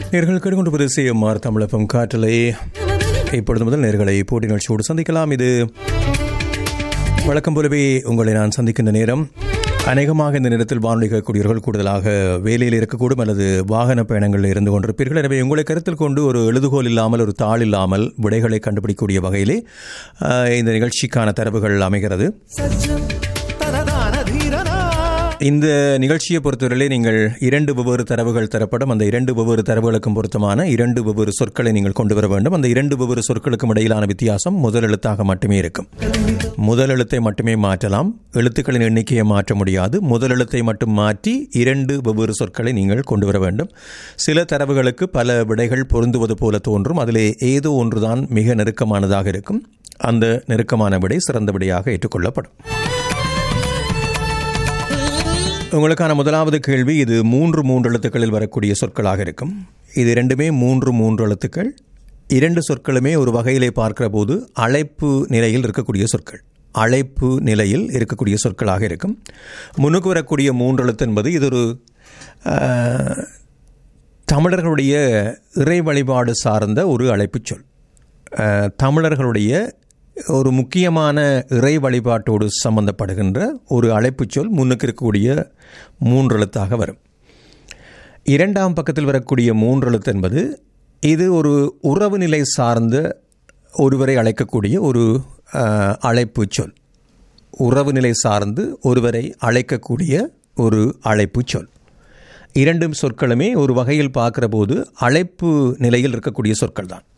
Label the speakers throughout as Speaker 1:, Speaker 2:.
Speaker 1: நேர்கள் கேட்டுக்கொண்டு சிஎம்ஆர் தமிழப்பம் காற்றலை இப்பொழுது முதல் நேர்களை போட்டி நிகழ்ச்சியோடு சந்திக்கலாம் இது வழக்கம் போலவே உங்களை நான் சந்திக்கின்ற நேரம் அநேகமாக இந்த நேரத்தில் வானொலி கேட்கக்கூடியவர்கள் கூடுதலாக வேலையில் இருக்கக்கூடும் அல்லது வாகன பயணங்களில் இருந்து கொண்டிருப்பீர்கள் எனவே உங்களை கருத்தில் கொண்டு ஒரு எழுதுகோல் இல்லாமல் ஒரு தாள் இல்லாமல் விடைகளை கண்டுபிடிக்கக்கூடிய வகையிலே அஹ், இந்த நிகழ்ச்சிக்கான தரவுகள் அமைகிறது இந்த நிகழ்ச்சியை பொறுத்தவரையிலே நீங்கள் இரண்டு வெவ்வேறு தரவுகள் தரப்படும் அந்த இரண்டு வெவ்வேறு தரவுகளுக்கும் பொருத்தமான இரண்டு வெவ்வேறு சொற்களை நீங்கள் கொண்டு வர வேண்டும் அந்த இரண்டு வெவ்வேறு சொற்களுக்கும் இடையிலான வித்தியாசம் முதல் எழுத்தாக மட்டுமே இருக்கும் முதல் எழுத்தை மட்டுமே மாற்றலாம் எழுத்துக்களின் எண்ணிக்கையை மாற்ற முடியாது முதல் எழுத்தை மட்டும் மாற்றி இரண்டு வெவ்வேறு சொற்களை நீங்கள் கொண்டு வர வேண்டும் சில தரவுகளுக்கு பல விடைகள் பொருந்துவது போல தோன்றும் அதிலே ஏதோ ஒன்றுதான் மிக நெருக்கமானதாக இருக்கும் அந்த நெருக்கமான விடை சிறந்த விடையாக ஏற்றுக்கொள்ளப்படும் உங்களுக்கான முதலாவது கேள்வி இது மூன்று மூன்று எழுத்துக்களில் வரக்கூடிய சொற்களாக இருக்கும் இது ரெண்டுமே மூன்று மூன்று எழுத்துக்கள் இரண்டு சொற்களுமே ஒரு வகையிலே பார்க்கிற போது அழைப்பு நிலையில் இருக்கக்கூடிய சொற்கள் அழைப்பு நிலையில் இருக்கக்கூடிய சொற்களாக இருக்கும் முன்னுக்கு வரக்கூடிய மூன்று எழுத்து என்பது இது ஒரு ஆஹ், தமிழர்களுடைய இறை வழிபாடு சார்ந்த ஒரு அழைப்புச் சொல் அஹ், தமிழர்களுடைய ஒரு முக்கியமான இறை வழிபாட்டோடு சம்பந்தப்படுகின்ற ஒரு அழைப்புச் சொல் முன்னுக்கு இருக்கக்கூடிய மூன்று எழுத்தாக வரும் இரண்டாம் பக்கத்தில் வரக்கூடிய மூன்று எழுத்து என்பது இது ஒரு உறவு நிலை சார்ந்த ஒருவரை அழைக்கக்கூடிய ஒரு அஹ், அழைப்புச் சொல் உறவு நிலை சார்ந்து ஒருவரை அழைக்கக்கூடிய ஒரு அழைப்புச் சொல் இரண்டும் சொற்களுமே ஒரு வகையில் பார்க்கிற போது அழைப்பு நிலையில் இருக்கக்கூடிய சொற்கள் தான்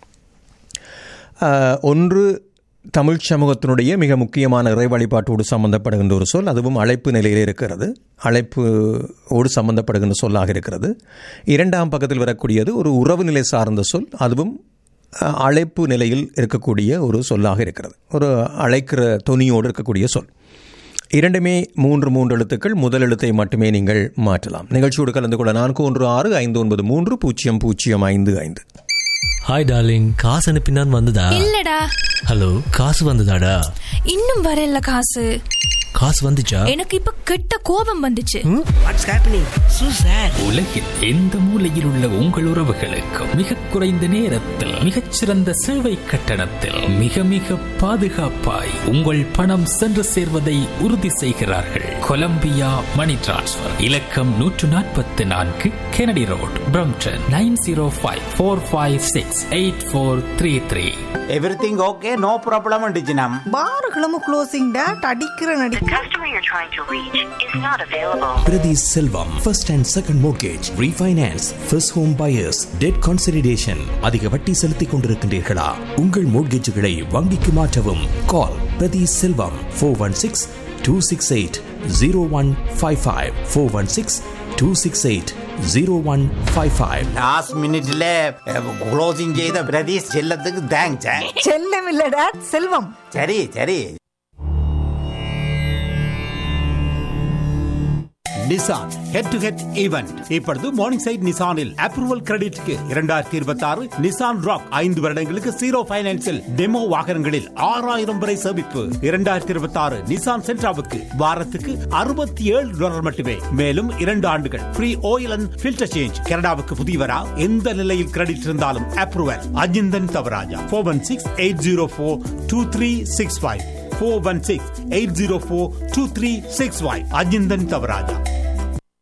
Speaker 1: ஆஹ், ஒன்று தமிழ் சமூகத்தினுடைய மிக முக்கியமான இறை வழிபாட்டோடு சம்பந்தப்படுகின்ற ஒரு சொல் அதுவும் அழைப்பு நிலையில் இருக்கிறது அழைப்பு ஓடு சம்பந்தப்படுகின்ற சொல்லாக இருக்கிறது இரண்டாம் பக்கத்தில் வரக்கூடியது ஒரு உறவு நிலை சார்ந்த சொல் அதுவும் அஹ், அழைப்பு நிலையில் இருக்கக்கூடிய ஒரு சொல்லாக இருக்கிறது ஒரு அழைக்கிற தொனியோடு இருக்கக்கூடிய சொல் இரண்டுமே மூன்று மூன்று எழுத்துக்கள் முதல் எழுத்தை மட்டுமே நீங்கள் மாற்றலாம் நிகழ்ச்சியோடு கலந்து கொள்ள நான்கு ஒன்று ஆறு ஐந்து ஒன்பது மூன்று பூஜ்ஜியம் பூஜ்ஜியம் ஐந்து ஐந்து
Speaker 2: ஹாய் டார்லிங் காசு அனுப்பினான் வந்ததா
Speaker 3: இல்லடா
Speaker 2: ஹலோ காசு வந்ததாடா
Speaker 3: இன்னும் வரல காசு
Speaker 2: காசு வந்துச்சா
Speaker 3: எனக்கு இப்ப கெட்ட கோபம் வந்துச்சு
Speaker 4: வாட்ஸ் ஹேப்பனிங் சூ சார்
Speaker 5: உலகில் எந்த மூலையில் உள்ள உங்கள் உறவுகளுக்கும் மிக குறைந்த நேரத்தில் மிகச்சிறந்த சேவை கட்டணத்தில் மிக மிக பாதுகாப்பாய் உங்கள் பணம் சென்று சேர்வதை உறுதி செய்கிறார்கள் கொலம்பியா மணி டிரான்ஸ்ஃபர் இலக்கம் நூற்று நாற்பத்தி நான்கு Kennedy road Brampton nine zero five four five six eight four three three
Speaker 6: everything okay no problem டிஜினம்
Speaker 4: பாருகளும் க்ளோசிங் டேட் அடிக்கிற நடி
Speaker 7: The customer you're trying to reach is not available.
Speaker 8: Priti Selvam, first and second mortgage, refinance, first home buyers, debt consolidation. அதிக வட்டி செலுத்திக் கொண்டிருக்கின்றீர்களா உங்கள் மோட்கேஜுகளை வங்கிக்கு மாற்றவும் call Prathi Selvam four one six two six eight zero one five five four one six two six eight zero one five five
Speaker 6: last மினிட்ல closing செய்த பிரதீஷ் செல்லத்துக்கு thanks
Speaker 4: செல்லம் இல்ல டேட் செல்வம்
Speaker 6: சரி சரி Nissan head to head event இப்பொழுது மார்னிங் சைட் நிசானில் approval கிரெடிட்க்கு இரண்டாயிரத்தி இருபத்தி ஆறு நிசான் ராக் ஐந்து வருடங்களுக்கு ஜீரோ பைனான்சில் டெமோ வாகனங்களில் ஆறாயிரம் வரை சேமிப்பு இரண்டாயிரத்தி இருபத்தி ஆறு நிசான் சென்ட்ராவுக்கு வாரத்துக்கு அறுபத்தி ஏழு டாலர் மட்டுமே மேலும் இரண்டு ஆண்டுகள் free oil and filter change கனடாவுக்கு புதியவரா எந்த நிலையில் கிரெடிட் இருந்தாலும் approval Ajinthan Thavarajah four one six eight zero four two three six five four one six eight zero four two three six five Ajinthan Thavaraja